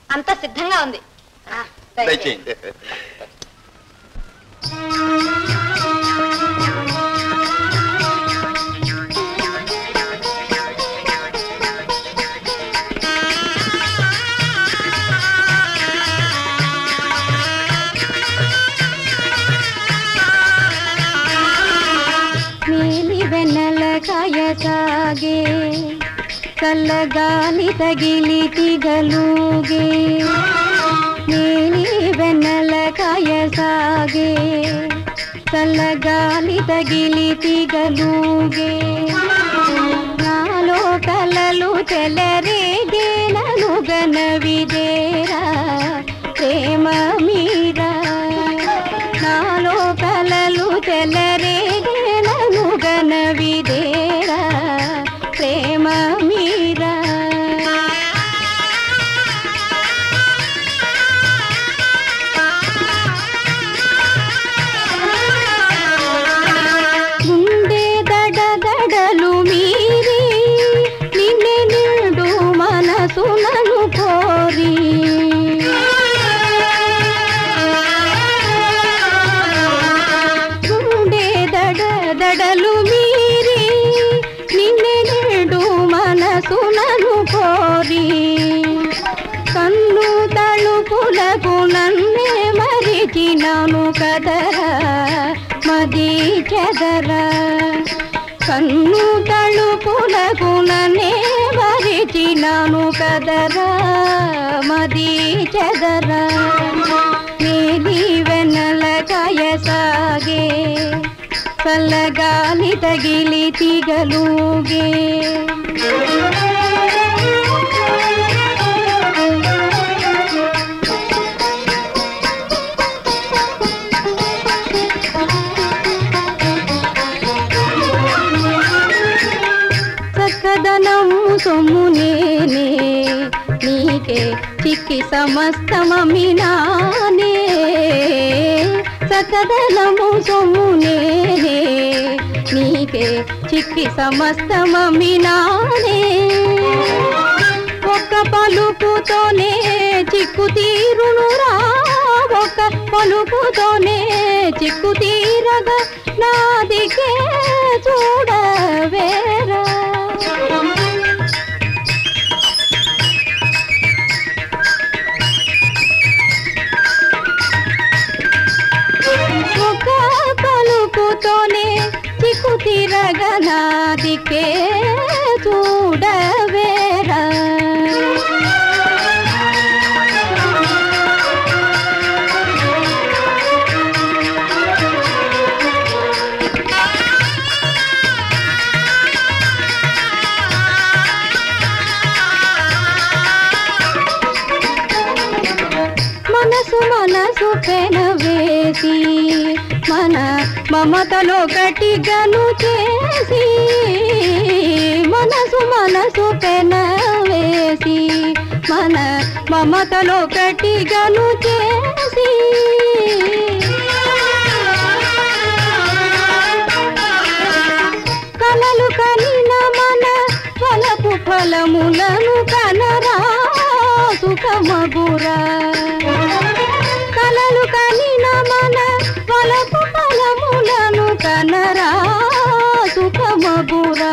అంతా సిద్ధంగా ఉంది ఆ, దయచేయండి. దయచేయండి నీలి వెన్నెల కాయసాగే చల్లగాలి తగిలి తిగలుగే నీలి వెన్నెల కాయసాగే చల్లగాలి తగిలి తిగలుగే నాలో కలలు చెలరేగే నను గనవిదేరా ప్రేమ మీరా నాలో కలలు చెలరేగే నను గనవిదేరా ప్రేమ మీరా గుండె దడ దడలు మీరి నిన్నే నిండు మనసులను కోరి గుండె దడ దడలు మీరి నిన్నే నిండు మనసులను కోరి కన్ను తలుపులకు నన్నే మరిచినాను కదరా మది చెదరా కన్ను తలుపులకు నన్నే మరిచినాను కదరా మది చెదరా నీలి వెన్నెల కాయసాగే చల్లగాలి తగిలి తిగలుగే చక్కదనము సొమ్ము నేనే నీకే చిక్కి సమస్తమమినానే చక్కదనము సొమ్ము నేనే నీకే చిక్కి సమస్తమమినానే ఒక్క పలుకుతోనే చిక్కు తీరునురా ఒక్క పలుకుతోనే చిక్కు తీరగా నాదికే చూడవేరా ఒక పలుకుతోనే చిక్కు తీరగా నాదికే చూడవేరా మనసు మనసు పెనవేసి మన మమతలో గట్టిగను చేసి మనసు మనసు పెనవేసి మన మమతలో గట్టిగను చేసి కలలు కనిన మన ఫలపు ఫలములను కనరా సుఖమగురా కలలు కనిన మన ఫలపు ఫలములను కనరా సుఖమగురా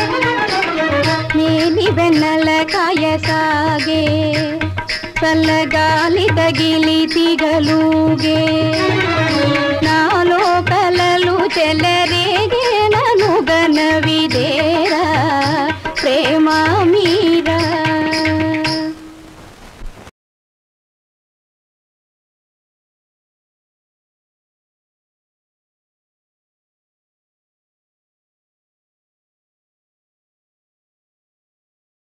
నేలి వెన్నెల కాయసాగే చల్లగాలి తగిలి తిగలుగే నాలో కలలు చెలరేగే